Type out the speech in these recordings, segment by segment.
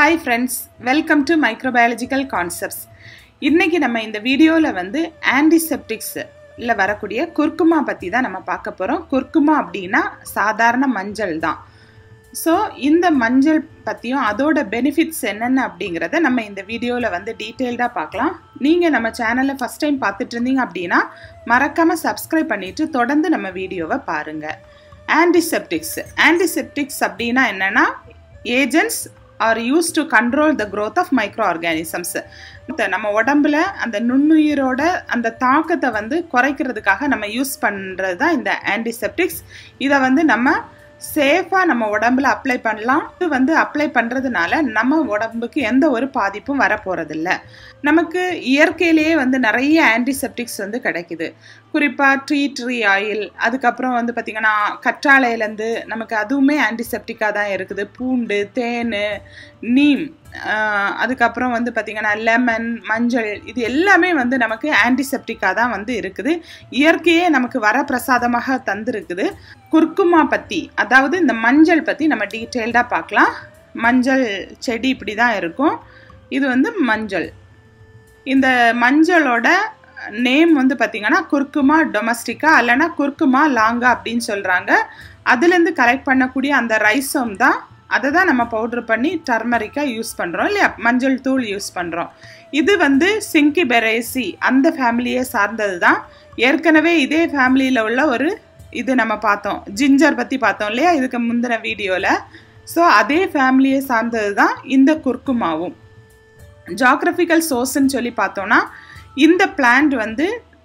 Hi friends welcome to microbiological concepts இன்னைக்கு நம்ம இந்த வீடியோவில் வந்து ஆன்டிசெப்டிக்ஸ் இல்லை வரக்கூடிய குர்குமா பற்றி தான் நம்ம பார்க்க போகிறோம் குர்குமா அப்படின்னா சாதாரண மஞ்சள் தான் ஸோ இந்த மஞ்சள் பற்றியும் அதோட பெனிஃபிட்ஸ் என்னென்ன அப்படிங்கிறத நம்ம இந்த வீடியோவில் வந்து டீட்டெயில்டாக பார்க்கலாம் நீங்கள் நம்ம சேனலை ஃபஸ்ட் டைம் பார்த்துட்டு இருந்தீங்க அப்படின்னா மறக்காமல் சப்ஸ்கிரைப் பண்ணிவிட்டு தொடர்ந்து நம்ம வீடியோவை பாருங்கள் ஆன்டிசெப்டிக்ஸ் ஆன்டிசெப்டிக்ஸ் அப்படின்னா என்னென்னா agents are use to control the growth of microorganisms நம்ம உடம்புல அந்த நுண்ணுயிரோட அந்த தாக்கத்தை வந்து குறைக்கிறதுக்காக நம்ம யூஸ் பண்ணுறது தான் இந்த ஆன்டிசெப்டிக்ஸ் இதை வந்து நம்ம சேஃபாக நம்ம உடம்புல அப்ளை பண்ணலாம் இது வந்து அப்ளை பண்ணுறதுனால நம்ம உடம்புக்கு எந்த ஒரு பாதிப்பும் வரப்போகிறதில்ல நமக்கு இயற்கையிலேயே வந்து நிறைய ஆன்டிசெப்டிக்ஸ் வந்து கிடைக்குது குறிப்பாக ட்ரீ ட்ரீ ஆயில் அதுக்கப்புறம் வந்து பார்த்திங்கன்னா கற்றாழையிலேருந்து நமக்கு அதுவுமே ஆன்டிசெப்டிக்காக தான் இருக்குது பூண்டு தேன் நீம் அதுக்கப்புறம் வந்து பார்த்திங்கன்னா லெமன் மஞ்சள் இது எல்லாமே வந்து நமக்கு ஆன்டிசெப்டிக்காக தான் வந்து இருக்குது இயற்கையே நமக்கு வரப்பிரசாதமாக தந்திருக்குது குர்குமா பற்றி அதாவது இந்த மஞ்சள் பற்றி நம்ம டீட்டெயில்டாக பார்க்கலாம் மஞ்சள் செடி இப்படி தான் இருக்கும் இது வந்து மஞ்சள் இந்த மஞ்சளோட நேம் வந்து பார்த்திங்கன்னா குர்குமா டொமஸ்டிக்கா இல்லைனா குர்குமா லாங்கா அப்படின்னு சொல்கிறாங்க அதுலேருந்து கலெக்ட் பண்ணக்கூடிய அந்த ரைசோம் தான் அதை தான் நம்ம பவுட்ரு பண்ணி டர்மரிக்காக யூஸ் பண்ணுறோம் இல்லையா மஞ்சள் தூள் யூஸ் பண்ணுறோம் இது வந்து சிங்கி பெரேசி அந்த ஃபேமிலியை சார்ந்தது தான் ஏற்கனவே இதே ஃபேமிலியில் உள்ள ஒரு இது நம்ம பார்த்தோம் ஜிஞ்சர் பற்றி பார்த்தோம் இல்லையா இதுக்கு முந்தின வீடியோவில் ஸோ அதே ஃபேமிலியை சார்ந்தது தான் இந்த குர்குமாவும் ஜாகிரபிக்கல் சோர்ஸ்ன்னு சொல்லி பார்த்தோன்னா இந்த பிளான்ட் வந்து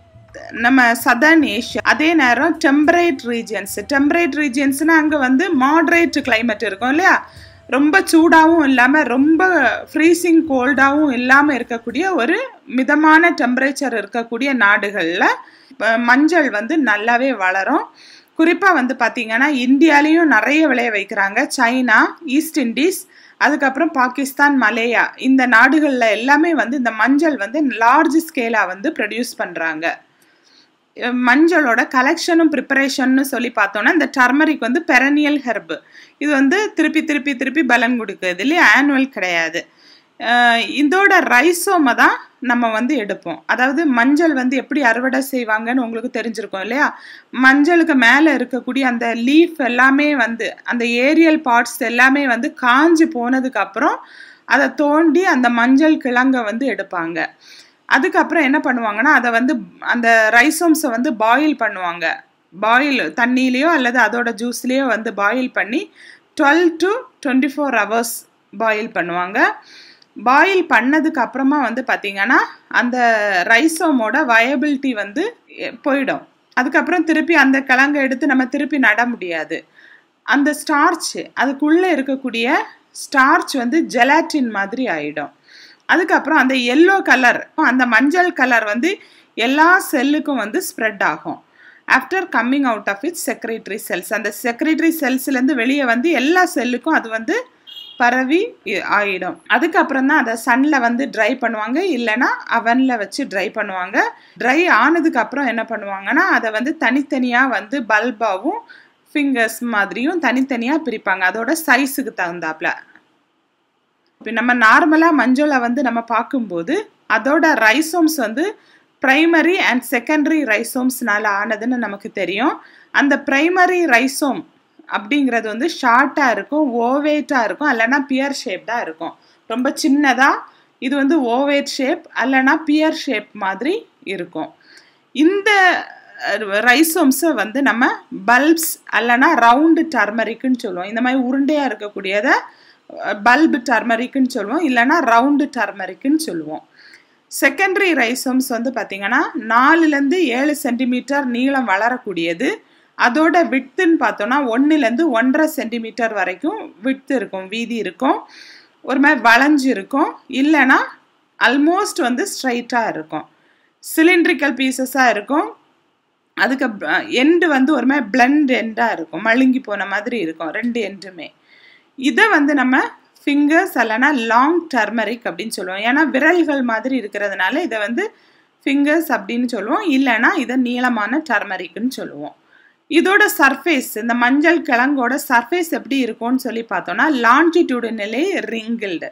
நம்ம சதர்ன் ஏஷியா அதே நேரம் டெம்பரேட் ரீஜியன்ஸ் டெம்பரேட் ரீஜியன்ஸ்னால் அங்கே வந்து மாட்ரேட் கிளைமேட் இருக்கும் இல்லையா ரொம்ப சூடாகவும் இல்லாமல் ரொம்ப ஃப்ரீசிங் கோல்டாகவும் இல்லாமல் இருக்கக்கூடிய ஒரு மிதமான டெம்பரேச்சர் இருக்கக்கூடிய நாடுகளில் மஞ்சள் வந்து நல்லாவே வளரும் குறிப்பாக வந்து பார்த்திங்கன்னா இந்தியாலேயும் நிறைய விளைய வைக்கிறாங்க சைனா ஈஸ்ட் இண்டீஸ் அதுக்கப்புறம் பாகிஸ்தான் மலேயா இந்த நாடுகளில் எல்லாமே வந்து இந்த மஞ்சள் வந்து லார்ஜ் ஸ்கேலாக வந்து ப்ரொடியூஸ் பண்ணுறாங்க மஞ்சளோட கலெக்ஷனும் ப்ரிப்பரேஷன்னு சொல்லி பார்த்தோன்னா இந்த டர்மரிக் வந்து பெரனியல் ஹெர்பு இது வந்து திருப்பி திருப்பி திருப்பி பலன் கொடுக்குது இல்லையா ஆனுவல் கிடையாது இதோட ரைசோமை தான் நம்ம வந்து எடுப்போம் அதாவது மஞ்சள் வந்து எப்படி அறுவடை செய்வாங்கன்னு உங்களுக்கு தெரிஞ்சிருக்கும் இல்லையா மஞ்சளுக்கு மேலே இருக்கக்கூடிய அந்த லீஃப் எல்லாமே வந்து அந்த ஏரியல் பார்ட்ஸ் எல்லாமே வந்து காஞ்சி போனதுக்கு அப்புறம் அதை தோண்டி அந்த மஞ்சள் கிழங்கை வந்து எடுப்பாங்க அதுக்கப்புறம் என்ன பண்ணுவாங்கன்னா அதை வந்து அந்த ரைசோம்ஸை வந்து பாயில் பண்ணுவாங்க பாயில் தண்ணியிலையோ அல்லது அதோட ஜூஸ்லேயோ வந்து பாயில் பண்ணி twelve to twenty four hours boil பண்ணுவாங்க பாயில் பண்ணதுக்கு அப்புறமா வந்து பார்த்திங்கன்னா அந்த ரைசோமோட வயபிலிட்டி வந்து போயிடும் அதுக்கப்புறம் திருப்பி அந்த கிழங்கை எடுத்து நம்ம திருப்பி நட முடியாது அந்த ஸ்டார்ச் அதுக்குள்ளே இருக்கக்கூடிய ஸ்டார்ச் வந்து ஜெலாட்டின் மாதிரி ஆயிடும் அதுக்கப்புறம் அந்த எல்லோ கலர் அந்த மஞ்சள் கலர் வந்து எல்லா செல்லுக்கும் வந்து ஸ்ப்ரெட் ஆகும் after coming out of its secretary cells அந்த செக்ரட்டரி செல்ஸ்லேருந்து வெளியே வந்து எல்லா செல்லுக்கும் அது வந்து பரவி ஆயிடும் அதுக்கப்புறம் தான் அதை சன்னில் வந்து ட்ரை பண்ணுவாங்க இல்லைன்னா அவனில் வச்சு ட்ரை பண்ணுவாங்க ட்ரை ஆனதுக்கு அப்புறம் என்ன பண்ணுவாங்கன்னா அதை வந்து தனித்தனியாக வந்து பல்பாவும் ஃபிங்கர்ஸ் மாதிரியும் தனித்தனியாக பிரிப்பாங்க அதோட சைஸுக்கு தகுந்தாப்புல இப்போ நம்ம நார்மலாக மஞ்சளை வந்து நம்ம பார்க்கும்போது அதோட ரைசோம்ஸ் வந்து ப்ரைமரி அண்ட் செகண்டரி ரைசோம்ஸ்னால ஆனதுன்னு நமக்கு தெரியும் அந்த ப்ரைமரி ரைசோம் அப்படிங்கிறது வந்து ஷார்ட்டாக இருக்கும் ஓவேட்டாக இருக்கும் இல்லைனா பியர் ஷேப்டாக இருக்கும் ரொம்ப சின்னதாக இது வந்து ஓவேட் ஷேப் அல்லனா பியர் ஷேப் மாதிரி இருக்கும் இந்த ரைசோம்ஸை வந்து நம்ம பல்ப்ஸ் அல்லனா ரவுண்டு டர்மரிக்குன்னு சொல்லுவோம் இந்த மாதிரி உருண்டையாக இருக்கக்கூடியதை பல்பு டர்மரிக்குன்னு சொல்லுவோம் இல்லைனா ரவுண்டு டர்மரிக்குன்னு சொல்லுவோம் செகண்டரி ரைசோம்ஸ் வந்து பார்த்திங்கன்னா நாலுலேருந்து ஏழு சென்டிமீட்டர் நீளம் வளரக்கூடியது அதோட விட்டுன்னு பார்த்தோன்னா ஒன்றுலேருந்து ஒன்றரை சென்டிமீட்டர் வரைக்கும் விட்டு இருக்கும் வீதி இருக்கும் ஒரு மாதிரி வளைஞ்சு இருக்கும் இல்லைன்னா ஆல்மோஸ்ட் வந்து ஸ்ட்ரைட்டாக இருக்கும் சிலிண்ட்ரிக்கல் பீசஸாக இருக்கும் அதுக்கு எண்டு வந்து ஒரு மாதிரி பிளண்ட் எண்டாக இருக்கும் மழுங்கி போன மாதிரி இருக்கும் ரெண்டு எண்டுமே இதை வந்து நம்ம ஃபிங்கர்ஸ் இல்லைனா லாங் டர்மரிக் அப்படின்னு சொல்லுவோம் ஏன்னா விரல்கள் மாதிரி இருக்கிறதுனால இதை வந்து ஃபிங்கர்ஸ் அப்படின்னு சொல்லுவோம் இல்லைன்னா இதை நீளமான டர்மரிக்னு சொல்லுவோம் இதோட சர்ஃபேஸ் இந்த மஞ்சள் கிழங்கோட சர்ஃபேஸ் எப்படி இருக்கும்னு சொல்லி பார்த்தோம்னா லான்டிடியூடுனலே ரிங்கிள்டு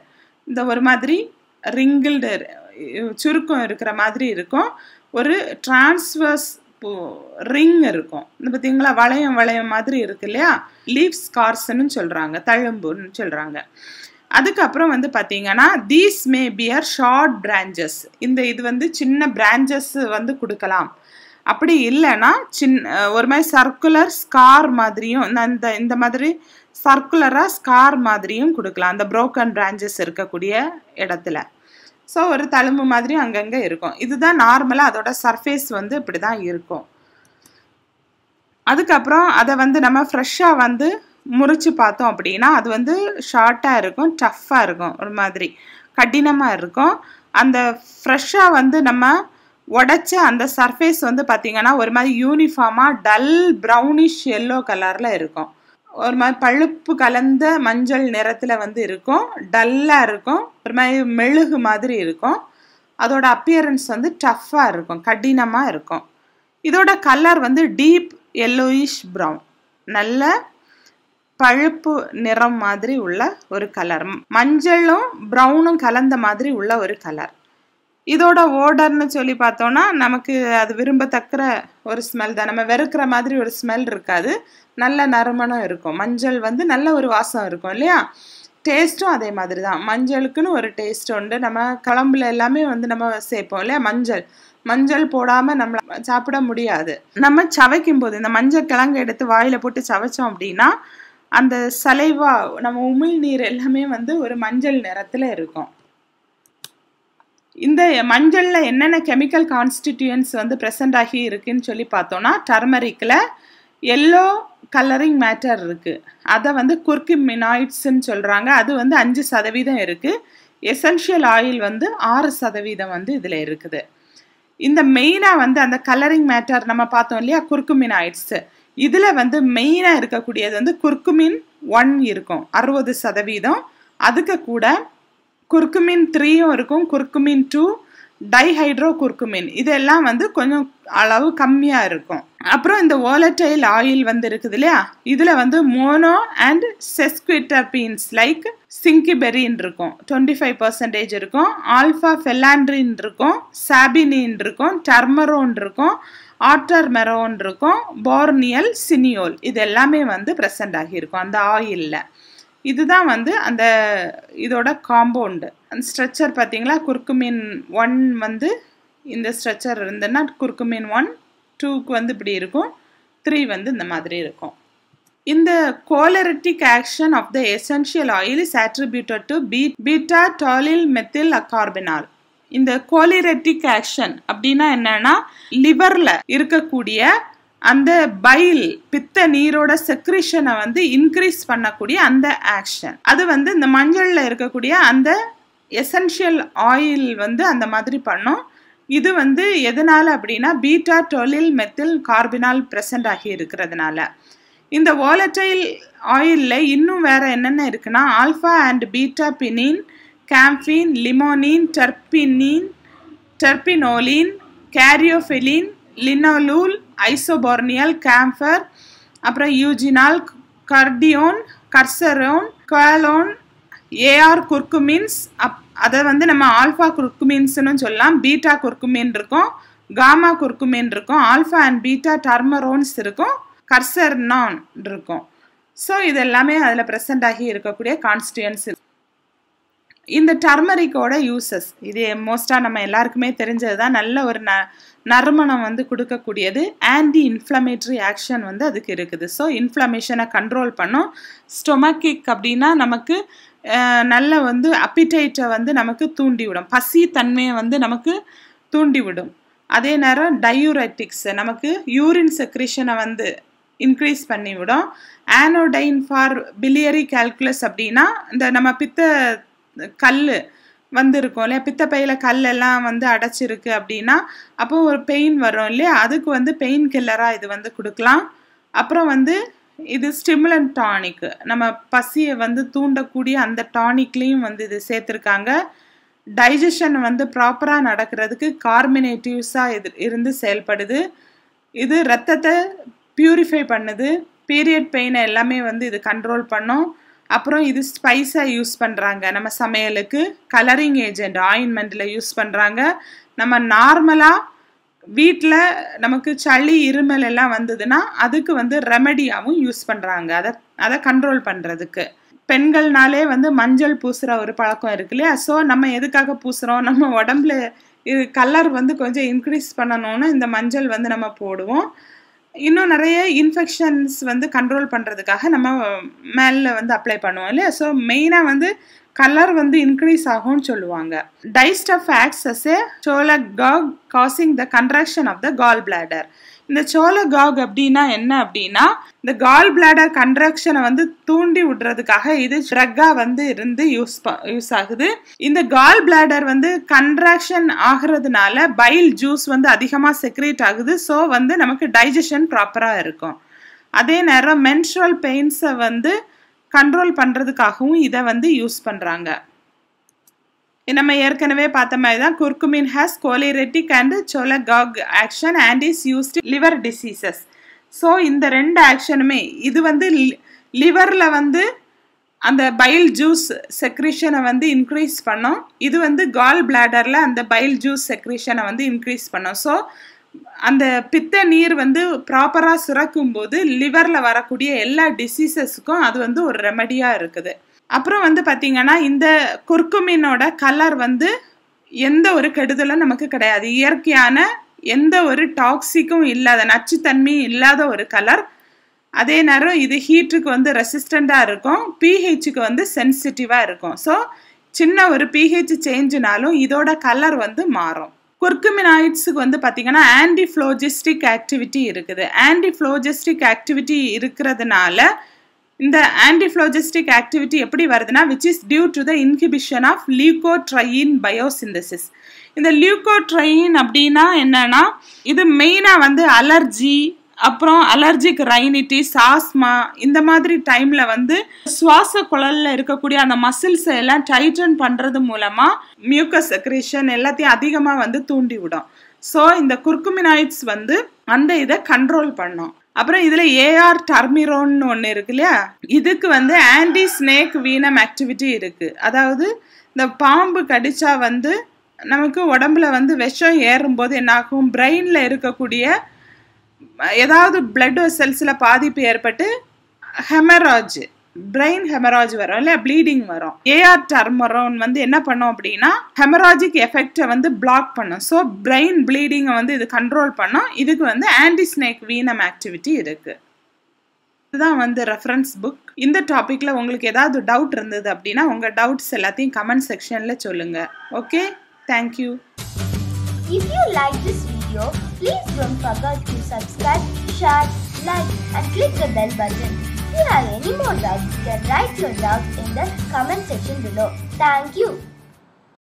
இந்த ஒரு மாதிரி ரிங்கிள்டு சுருக்கம் இருக்கிற மாதிரி இருக்கும் ஒரு டிரான்ஸ்வர்ஸ் ரிங் இருக்கும் இந்த பார்த்தீங்களா வளையம் வளையம் மாதிரி இருக்கு இல்லையா லீவ் ஸ்கார்ஸ்ன்னு சொல்கிறாங்க தழும்புன்னு சொல்கிறாங்க அதுக்கப்புறம் வந்து பார்த்தீங்கன்னா these may bear short branches இந்த இது வந்து சின்ன பிரான்ச்சஸ் வந்து கொடுக்கலாம் அப்படி இல்லைன்னா சின்ன ஒரு மாதிரி சர்க்குலர் ஸ்கார் மாதிரியும் இந்த இந்த மாதிரி சர்க்குலராக ஸ்கார் மாதிரியும் கொடுக்கலாம் அந்த ப்ரோக்கன் பிரான்ச்சஸ் இருக்கக்கூடிய இடத்துல ஸோ ஒரு தழும்பு மாதிரி அங்கங்கே இருக்கும் இதுதான் நார்மலாக அதோட சர்ஃபேஸ் வந்து இப்படி தான் இருக்கும் அதுக்கப்புறம் அதை வந்து நம்ம ஃப்ரெஷ்ஷாக வந்து முறிச்சு பார்த்தோம் அப்படின்னா அது வந்து ஷார்ட்டாக இருக்கும் டஃப்பாக இருக்கும் ஒரு மாதிரி கடினமாக இருக்கும் அந்த ஃப்ரெஷ்ஷாக வந்து நம்ம உடச்ச அந்த சர்ஃபேஸ் வந்து பார்த்திங்கன்னா ஒரு மாதிரி யூனிஃபார்மாக டல் ப்ரௌனிஷ் எல்லோ கலரில் இருக்கும் ஒரு மாதிரி பழுப்பு கலந்த மஞ்சள் நிறத்தில் வந்து இருக்கும் டல்லாக இருக்கும் ஒரு மாதிரி மெழுகு மாதிரி இருக்கும் அதோட அப்பியரன்ஸ் வந்து டஃப்பாக இருக்கும் கடினமாக இருக்கும் இதோட கலர் வந்து டீப் எல்லோயிஷ் ப்ரௌன் நல்ல பழுப்பு நிறம் மாதிரி உள்ள ஒரு கலர் மஞ்சளும் ப்ரௌனும் கலந்த மாதிரி உள்ள ஒரு கலர் இதோட ஓடர்னு சொல்லி பார்த்தோன்னா நமக்கு அது விரும்பத்தக்கிற ஒரு ஸ்மெல் தான் நம்ம வெறுக்கிற மாதிரி ஒரு ஸ்மெல் இருக்காது நல்ல நறுமணம் இருக்கும் மஞ்சள் வந்து நல்ல ஒரு வாசம் இருக்கும் இல்லையா டேஸ்ட்டும் அதே மாதிரி தான் மஞ்சளுக்குன்னு ஒரு டேஸ்ட் உண்டு நம்ம குழம்புல எல்லாமே வந்து நம்ம சேர்ப்போம் இல்லையா மஞ்சள் மஞ்சள் போடாமல் நம்மள சாப்பிட முடியாது நம்ம சவைக்கும் போது இந்த மஞ்சள் கிழங்கு எடுத்து வாயில் போட்டு சவைச்சோம் அப்படின்னா அந்த சலைவா நம்ம உமிழ்நீர் எல்லாமே வந்து ஒரு மஞ்சள் நிறத்தில் இருக்கும் இந்த மஞ்சளில் என்னென்ன கெமிக்கல் கான்ஸ்டிடியூன்ஸ் வந்து ப்ரெசண்ட் ஆகி இருக்குன்னு சொல்லி பார்த்தோன்னா டர்மரிக்கில் எல்லோ கலரிங் மேட்டர் இருக்குது அதை வந்து குர்கிமினாய்ட்ஸ்ன்னு சொல்கிறாங்க அது வந்து அஞ்சு சதவீதம் இருக்குது எசென்ஷியல் ஆயில் வந்து ஆறு சதவீதம் வந்து இதில் இருக்குது இந்த மெயினாக வந்து அந்த கலரிங் மேட்டர் நம்ம பார்த்தோம் இல்லையா குர்குமினாய்ட்ஸு இதில் வந்து மெயினாக இருக்கக்கூடியது வந்து குர்குமின் ஒன் இருக்கும் அறுபது சதவீதம் அதுக்கு கூட குர்குமின் த்ரீயும் இருக்கும் குர்குமின் டூ டைஹைட்ரோ குர்குமின் இதெல்லாம் வந்து கொஞ்சம் அளவு கம்மியாக இருக்கும் அப்புறம் இந்த ஓலட்டைல் ஆயில் வந்து இருக்குது இல்லையா இதில் வந்து mono and sesquiterpenes like zingiberene இருக்கும் டுவெண்ட்டி ஃபைவ் பர்சன்டேஜ் இருக்கும் ஆல்ஃபா ஃபெலாண்ட்ரின் இருக்கும் சாபினின் இருக்கும் டர்மரோன் இருக்கும் ஆட்டர் மெரோன் இருக்கும் போர்னியல் சினியோல் இது எல்லாமே வந்து ப்ரெசண்ட் ஆகியிருக்கும் அந்த ஆயிலில் இதுதான் வந்து அந்த இதோட காம்பவுண்டு அந்த ஸ்ட்ரக்சர் பார்த்தீங்களா குர்குமின் ஒன் வந்து இந்த ஸ்ட்ரக்சர் இருந்ததுன்னா குர்குமின் ஒன் டூக்கு வந்து இப்படி இருக்கும் த்ரீ வந்து இந்த மாதிரி இருக்கும் இந்த choleretic action of the essential oil is attributed to be beta tolyl methyl carbinol இந்த கோலிரெட்டிக் ஆக்ஷன் அப்படின்னா என்னன்னா லிவர்ல இருக்கக்கூடிய அந்த பைல் பித்த நீரோட செக்ரிஷனை வந்து இன்க்ரீஸ் பண்ணக்கூடிய அந்த ஆக்ஷன் அது வந்து இந்த மஞ்சள்ல இருக்கக்கூடிய அந்த எசென்ஷியல் ஆயில் வந்து அந்த மாதிரி பண்ணும் இது வந்து எதனால அப்படின்னா beta tolyl methyl carbinol present ஆகி இருக்கிறதுனால இந்த வாலட்டைல் ஆயிலில் இன்னும் வேற என்னென்ன இருக்குன்னா alpha and beta pinene camphene limonene terpinene terpinolene caryophyllene linalool isoborneol camphor அப்புறம் eugenol curdione curzerone curlone ar curcumins அப் அதை வந்து நம்ம ஆல்ஃபா குர்குமின்ஸ்னு சொல்லலாம் பீட்டா குர்குமின் இருக்கும் காமா குர்குமின் இருக்கும் ஆல்ஃபா அண்ட் பீட்டா டர்மரோன்ஸ் இருக்கும் கர்சர்னான் இருக்கும் ஸோ இது எல்லாமே அதில் ப்ரெசண்ட் ஆகி இருக்கக்கூடிய கான்ஸ்டியூன்ஸ் இந்த டர்மரிக்கோட யூசஸ் இது மோஸ்ட்டாக நம்ம எல்லாருக்குமே தெரிஞ்சது தான் நல்ல ஒரு ந நறுமணம் வந்து கொடுக்கக்கூடியது ஆன்டி இன்ஃப்ளமேட்ரி ஆக்ஷன் வந்து அதுக்கு இருக்குது ஸோ இன்ஃப்ளமேஷனை கண்ட்ரோல் பண்ணும் ஸ்டொமக்கிக் அப்படின்னா நமக்கு நல்ல வந்து அப்பிடைட்டை வந்து நமக்கு தூண்டிவிடும் பசி தன்மையை வந்து நமக்கு தூண்டிவிடும் அதே நேரம் டயூரெட்டிக்ஸ் நமக்கு யூரின் செக்ரிஷனை வந்து இன்க்ரீஸ் பண்ணிவிடும் ஆனோடைன் ஃபார் பிலியரி கால்குலஸ் அப்படின்னா இந்த நம்ம பித்த கல் வந்து இருக்கும் இல்லையா பித்தப்பையில் கல் எல்லாம் வந்து அடைச்சிருக்கு அப்படின்னா அப்போ ஒரு பெயின் வரும் இல்லையா அதுக்கு வந்து பெயின் கில்லராக இது வந்து கொடுக்கலாம் அப்புறம் வந்து இது ஸ்டிமுலன் டானிக் நம்ம பசியை வந்து தூண்டக்கூடிய அந்த டானிக்லேயும் வந்து இது சேர்த்துருக்காங்க டைஜஷன் வந்து ப்ராப்பராக நடக்கிறதுக்கு கார்மினேட்டிவ்ஸாக இது இருந்து செயல்படுது இது ரத்தத்தை பியூரிஃபை பண்ணுது பீரியட் பெயினை எல்லாமே வந்து இது கண்ட்ரோல் பண்ணும் அப்புறம் இது ஸ்பைஸாக யூஸ் பண்ணுறாங்க நம்ம சமையலுக்கு கலரிங் ஏஜென்ட் ஆயின்மெண்ட்டில் யூஸ் பண்ணுறாங்க நம்ம நார்மலாக வீட்டில் நமக்கு சளி இருமல் எல்லாம் வந்ததுன்னா அதுக்கு வந்து ரெமடியாகவும் யூஸ் பண்ணுறாங்க அதை அதை கண்ட்ரோல் பண்ணுறதுக்கு பெண்கள்னாலே வந்து மஞ்சள் பூசுகிற ஒரு பழக்கம் இருக்கு இல்லையா ஸோ நம்ம எதுக்காக பூசுகிறோம் நம்ம உடம்புல இது கலர் வந்து கொஞ்சம் இன்க்ரீஸ் பண்ணணும்னு இந்த மஞ்சள் வந்து நம்ம போடுவோம் இன்னும் நிறைய இன்ஃபெக்ஷன்ஸ் வந்து கண்ட்ரோல் பண்ணுறதுக்காக நம்ம மேலே வந்து அப்ளை பண்ணுவோம் இல்லையா ஸோ மெயினாக வந்து கலர் வந்து இன்க்ரீஸ் ஆகும்னு சொல்லுவாங்க டைஸ்டப் acts as a cholagogue causing the contraction of the gall bladder இந்த சோலகாக் அப்படின்னா என்ன அப்படின்னா இந்த கால் பிளாடர் கன்ட்ராக்ஷனை வந்து தூண்டி விடுறதுக்காக இது ட்ரக்கா வந்து இருந்து யூஸ் யூஸ் ஆகுது இந்த கால் பிளாடர் வந்து கன்ட்ராக்ஷன் ஆகுறதுனால பைல் ஜூஸ் வந்து அதிகமாக செக்ரேட் ஆகுது ஸோ வந்து நமக்கு டைஜஷன் ப்ராப்பராக இருக்கும் அதே நேரம் மென்ஸ்ட்ரல் பெயின்ஸை வந்து கண்ட்ரோல் பண்ணுறதுக்காகவும் இதை வந்து யூஸ் பண்ணுறாங்க நம்ம ஏற்கனவே பார்த்த மாதிரி தான் curcumin has choleretic and cholagogue action and is used liver diseases so இந்த ரெண்டு ஆக்ஷனுமே இது வந்து லிவரில் வந்து அந்த பைல் ஜூஸ் செக்ரிஷனை வந்து இன்க்ரீஸ் பண்ணோம் இது வந்து கால் பிளாடரில் அந்த பைல் ஜூஸ் செக்ரிஷனை வந்து இன்க்ரீஸ் பண்ணோம் ஸோ அந்த பித்த நீர் வந்து ப்ராப்பராக சுரக்கும் போது லிவரில் வரக்கூடிய எல்லா டிசீசஸுக்கும் அது வந்து ஒரு ரெமடியாக இருக்குது அப்புறம் வந்து பார்த்தீங்கன்னா இந்த குர்குமினோட கலர் வந்து எந்த ஒரு கெடுதலும் நமக்கு கிடையாது இயற்கையான எந்த ஒரு டாக்ஸிக்கும் இல்லாத நச்சுத்தன்மையும் இல்லாத ஒரு கலர் அதே நேரம் இது ஹீட்டுக்கு வந்து ரெசிஸ்டண்ட்டாக இருக்கும் பிஹெச்சுக்கு வந்து சென்சிட்டிவாக இருக்கும் ஸோ சின்ன ஒரு பிஹெச் சேஞ்சுனாலும் இதோட கலர் வந்து மாறும் குர்குமினாய்ட்ஸுக்கு வந்து பார்த்தீங்கன்னா ஆன்டிஃப்ளோஜிஸ்டிக் ஆக்டிவிட்டி இருக்குது ஆன்டிஃப்ளோஜிஸ்டிக் ஆக்டிவிட்டி இருக்கிறதுனால இந்த ஆன்டிஃப்ளோஜிஸ்டிக் ஆக்டிவிட்டி எப்படி வருதுன்னா which is due to the inhibition of leukotriene biosynthesis இந்த லியூகோட்ரையின் அப்படின்னா என்னன்னா இது மெயினாக வந்து அலர்ஜி அப்புறம் அலர்ஜிக் ரைனிட்டிஸ் ஆஸ்மா இந்த மாதிரி டைமில் வந்து சுவாச குழலில் இருக்கக்கூடிய அந்த மசில்ஸ் எல்லாம் டைட்டன் பண்ணுறது மூலமாக மியூக்கஸ் செக்ரேஷன் எல்லாத்தையும் அதிகமாக வந்து தூண்டி விடும் ஸோ இந்த குர்குமினாய்ட்ஸ் வந்து அந்த இதை கண்ட்ரோல் பண்ணும் அப்புறம் இதில் ஏஆர் டர்மிரோன்னு ஒன்று இருக்கு இல்லையா இதுக்கு வந்து ஆன்டி ஸ்னேக் வீனம் ஆக்டிவிட்டி இருக்குது அதாவது இந்த பாம்பு கடிச்சா வந்து நமக்கு உடம்புல வந்து விஷம் ஏறும்போது என்னாகும் பிரெயினில் இருக்கக்கூடிய ஏதாவது பிளட் செல்ஸில் பாதிப்பு ஏற்பட்டு ஹெமராஜ் பிரெயின் ஹெமராஜ் வரும் இல்லை ப்ளீடிங் வரும் ஏஆர் டர்மரோன் வந்து என்ன பண்ணும் அப்படின்னா ஹெமராஜிக் எஃபெக்டை வந்து பிளாக் பண்ணும் ஸோ பிரெயின் ப்ளீடிங்கை வந்து இது கண்ட்ரோல் பண்ணும் இதுக்கு வந்து ஆன்டி ஸ்னேக் வீனம் ஆக்டிவிட்டி இருக்கு இதுதான் வந்து ரெஃபரன்ஸ் புக் இந்த டாப்பிக்கில் உங்களுக்கு ஏதாவது டவுட் இருந்தது அப்படின்னா உங்கள் டவுட்ஸ் எல்லாத்தையும் கமெண்ட் செக்ஷனில் சொல்லுங்கள் okay thank you If you like this video, please don't forget to subscribe, share, like and click the bell button. If you have any more doubts, you can write your doubts in the comment section below. Thank you.